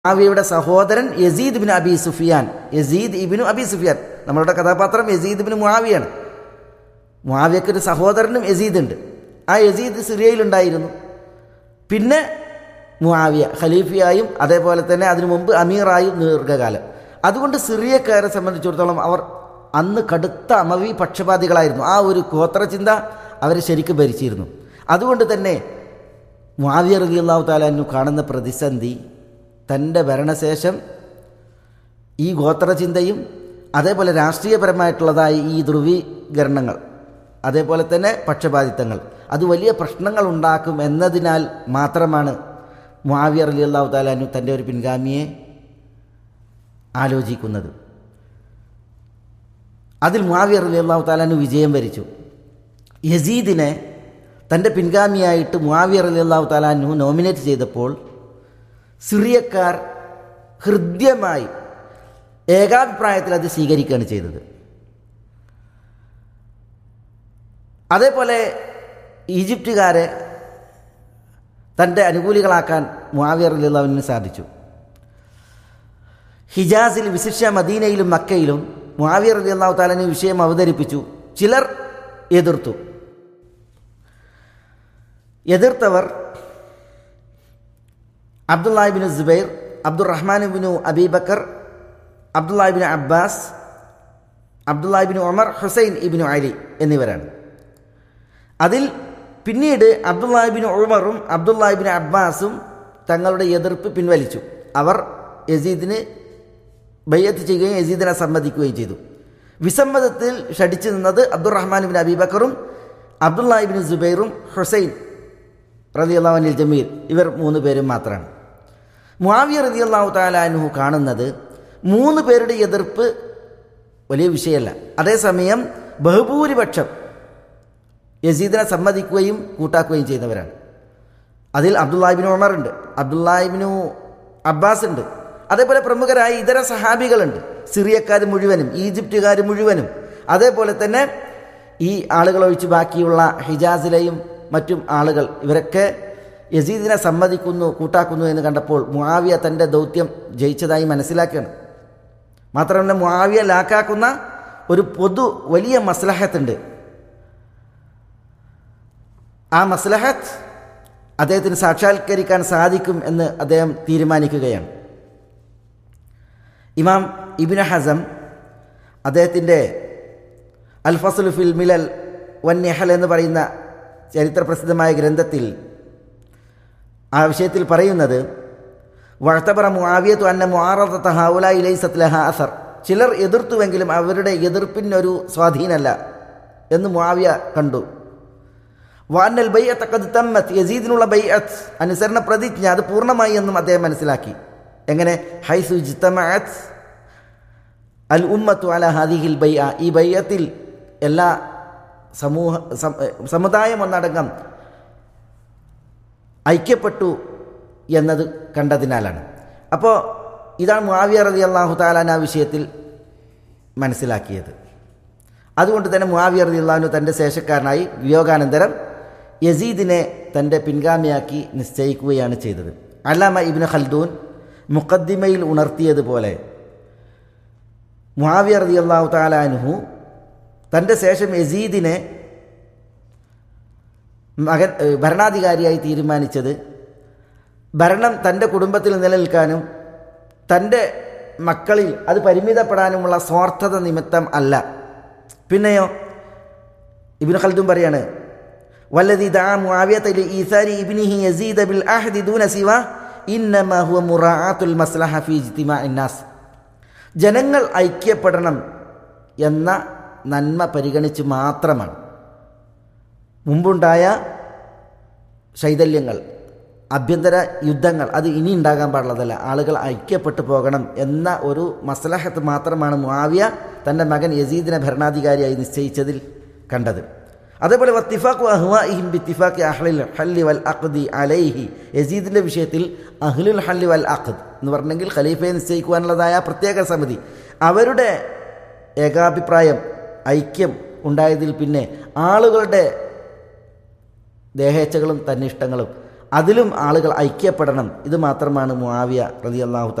മുആവിയയുടെ സഹോദരൻ Yazid bin Abi Sufyan Yazid ഇബിനു Abi Sufyan നമ്മളുടെ കഥാപാത്രം യസീദ് ബിൻ മുആവിയാണ് മുആവിയക്ക് ഒരു സഹോദരനും യസീദ് ഉണ്ട് ആ യസീദ് സിറിയയിലുണ്ടായിരുന്നു പിന്നെ മുആവിയ ഖലീഫിയായും അതേപോലെ തന്നെ അതിനു മുമ്പ് അമീറായും ദീർഘകാലം അതുകൊണ്ട് സിറിയക്കാരെ സംബന്ധിച്ചിടത്തോളം അവർ അന്ന് കടുത്ത അമവി പക്ഷപാതികളായിരുന്നു ആ ഒരു ഗോത്രചിന്ത അവരെ ശരിക്കും ഭരിച്ചിരുന്നു അതുകൊണ്ട് തന്നെ മുആവിയ റളിയല്ലാഹു താലാനു കാണുന്ന പ്രതിസന്ധി തൻ്റെ ഭരണശേഷം ഈ ഗോത്രചിന്തയും അതേപോലെ രാഷ്ട്രീയപരമായിട്ടുള്ളതായ ഈ ധ്രുവീകരണങ്ങൾ അതേപോലെ തന്നെ പക്ഷപാതിത്വങ്ങൾ അത് വലിയ പ്രശ്നങ്ങൾ ഉണ്ടാക്കും എന്നതിനാൽ മാത്രമാണ് മുആവിയ അലി അള്ളാഹു താലാനു തൻ്റെ ഒരു പിൻഗാമിയെ ആലോചിക്കുന്നത് അതിൽ മുആവിയ അലി അള്ളാഹു താലാനു വിജയം വരിച്ചു യസീദിനെ തൻ്റെ പിൻഗാമിയായിട്ട് മുആവിയ അലി അള്ളാഹു താലാനു നോമിനേറ്റ് ചെയ്തപ്പോൾ സിറിയക്കാർ ഹൃദ്യമായി ഏകാഭിപ്രായത്തിൽ അത് സ്വീകരിക്കുകയാണ് ചെയ്തത് അതേപോലെ ഈജിപ്തുകാരെ തൻ്റെ അനുകൂലികളാക്കാൻ മുആവിയർ അലിള്ളാവിന് സാധിച്ചു ഹിജാസിൽ വിശിഷ്യ മദീനയിലും മക്കയിലും മുആവിയർ അലി അള്ളാഹു താലന് വിഷയം അവതരിപ്പിച്ചു ചിലർ എതിർത്തു എതിർത്തവർ അബ്ദുല്ലാഹിബിന് സുബൈർ അബ്ദുറഹ്മാനുബിനു അബീബക്കർ അബ്ദുല്ലാഹിബിന് അബ്ബാസ് അബ്ദുല്ലാഹിബിന് ഒമർ ഹുസൈൻ ഇബിനു അലി എന്നിവരാണ് അതിൽ പിന്നീട് അബ്ദുല്ലാഹിബിന് ഉമറും അബ്ദുല്ലാഹിബിന് അബ്ബാസും തങ്ങളുടെ എതിർപ്പ് പിൻവലിച്ചു അവർ യസീദിന് ബയ്യത്ത് ചെയ്യുകയും യസീദിനെ സമ്മതിക്കുകയും ചെയ്തു വിസമ്മതത്തിൽ ഷടിച്ചു നിന്നത് അബ്ദുറഹ്മാൻ ബിൻ അബീബക്കറും അബ്ദുല്ലാഹിബിൻ സുബൈറും ഹുസൈൻ റതി അള്ളാഹുനിൽ ജമീൽ ഇവർ മൂന്ന് പേരും മാത്രമാണ് മുആവിയ റതി അള്ളാഹു താലാനുഹു കാണുന്നത് മൂന്ന് പേരുടെ എതിർപ്പ് വലിയ വിഷയമല്ല അതേസമയം ബഹുഭൂരിപക്ഷം യസീദിനെ സമ്മതിക്കുകയും കൂട്ടാക്കുകയും ചെയ്യുന്നവരാണ് അതിൽ അബ്ദുല്ലാഹിബിന് ഉമർ ഉണ്ട് അബ്ദുല്ലാഹിബിനു അബ്ബാസ് ഉണ്ട് അതേപോലെ പ്രമുഖരായ ഇതര സഹാബികളുണ്ട് സിറിയക്കാർ മുഴുവനും ഈജിപ്തുകാർ മുഴുവനും അതേപോലെ തന്നെ ഈ ആളുകളൊഴിച്ച് ബാക്കിയുള്ള ഹിജാസിലെയും മറ്റും ആളുകൾ ഇവരൊക്കെ യസീദിനെ സമ്മതിക്കുന്നു കൂട്ടാക്കുന്നു എന്ന് കണ്ടപ്പോൾ മുആവിയ തൻ്റെ ദൗത്യം ജയിച്ചതായി മനസ്സിലാക്കുകയാണ് മാത്രമല്ല മുആവിയ ലാക്കാക്കുന്ന ഒരു പൊതു വലിയ മസ്ലഹത്തുണ്ട് ആ മസ്ലഹത്ത് അദ്ദേഹത്തിന് സാക്ഷാത്കരിക്കാൻ സാധിക്കും എന്ന് അദ്ദേഹം തീരുമാനിക്കുകയാണ് ഇമാം ഇബിന് ഹസം അദ്ദേഹത്തിൻ്റെ അൽ ഫസുൽ ഫിൽ മിലൽ വൻ നെഹൽ എന്ന് പറയുന്ന ചരിത്ര പ്രസിദ്ധമായ ഗ്രന്ഥത്തിൽ ആ വിഷയത്തിൽ പറയുന്നത് വഴത്തപറ മുആവിയത്തു അന്ന മുആറത്ത ഹൗല ഇലൈസത്ലഹ അസർ ചിലർ എതിർത്തുവെങ്കിലും അവരുടെ എതിർപ്പിനൊരു സ്വാധീനമല്ല എന്ന് മുആവിയ കണ്ടു വാന്നൽ ബൈഅത്ത് ഖദ് തമ്മത്ത് യസീദിനുള്ള ബൈഅത്ത് അനുസരണ പ്രതിജ്ഞ അത് പൂർണ്ണമായി എന്നും അദ്ദേഹം മനസ്സിലാക്കി എങ്ങനെ ഹൈസു ജിത്തമഅത്ത് അൽ ഉമ്മത്തു അല ഹാദിഹിൽ ബൈഅ ഈ ബൈഅത്തിൽ എല്ലാ സമൂഹ സമുദായം ഒന്നടങ്കം ഐക്യപ്പെട്ടു എന്നത് കണ്ടതിനാലാണ് അപ്പോൾ ഇതാണ് മുആവിയ റതി അള്ളാഹു താലാൻ ആ വിഷയത്തിൽ മനസ്സിലാക്കിയത് അതുകൊണ്ട് തന്നെ മുആവിയ റതി അള്ളാഹുനു തൻ്റെ ശേഷക്കാരനായി വിയോഗാനന്തരം യസീദിനെ തൻ്റെ പിൻഗാമിയാക്കി നിശ്ചയിക്കുകയാണ് ചെയ്തത് അല്ലാമ ഇബിന് ഖൽദൂൻ മുഖദ്ദിമയിൽ ഉണർത്തിയതുപോലെ മുആവിയ റതി അള്ളാഹു താലാനുഹു തൻ്റെ ശേഷം യസീദിനെ മകൻ ഭരണാധികാരിയായി തീരുമാനിച്ചത് ഭരണം തൻ്റെ കുടുംബത്തിൽ നിലനിൽക്കാനും തൻ്റെ മക്കളിൽ അത് പരിമിതപ്പെടാനുമുള്ള സ്വാർത്ഥത നിമിത്തം അല്ല പിന്നെയോ ഇബിൻ ഖൽദും പറയാണ് വല്ലതി ദാ മുആവിയത ഈസാരി ഇബ്നിഹി യസീദ ബിൽ അഹദി ദൂന സിവ ഇന്നമാ ഹുവ മുറാഅത്തുൽ മസ്ലഹ ഫീ ഇജ്തിമാഇൻ നാസ് ജനങ്ങൾ ഐക്യപ്പെടണം എന്ന നന്മ പരിഗണിച്ച് മാത്രമാണ് മുമ്പുണ്ടായ ശൈതല്യങ്ങൾ ആഭ്യന്തര യുദ്ധങ്ങൾ അത് ഇനി ഉണ്ടാകാൻ പാടുള്ളതല്ല ആളുകൾ ഐക്യപ്പെട്ടു പോകണം എന്ന ഒരു മസലഹത്ത് മാത്രമാണ് മുആവിയ തൻ്റെ മകൻ യസീദിനെ ഭരണാധികാരിയായി നിശ്ചയിച്ചതിൽ കണ്ടത് അതേപോലെ വത്തിഫാഖു അഹ്വാഇഹിം ബിത്തിഫാഖി അഹ്ലിൽ ഹല്ലി വൽ അഖ്ദി അലൈഹി യസീദിൻ്റെ വിഷയത്തിൽ അഹ്ലുൽ ഹല്ലി വൽ അഖ്ദ് എന്ന് പറഞ്ഞെങ്കിൽ ഖലീഫയെ നിശ്ചയിക്കുവാനുള്ളതായ പ്രത്യേക സമിതി അവരുടെ ഏകാഭിപ്രായം ഐക്യം ഉണ്ടായതിൽ പിന്നെ ആളുകളുടെ ദേഹേച്ഛകളും തന്നിഷ്ടങ്ങളും അതിലും ആളുകൾ ഐക്യപ്പെടണം ഇത് മാത്രമാണ് മുആവിയ റളിയല്ലാഹു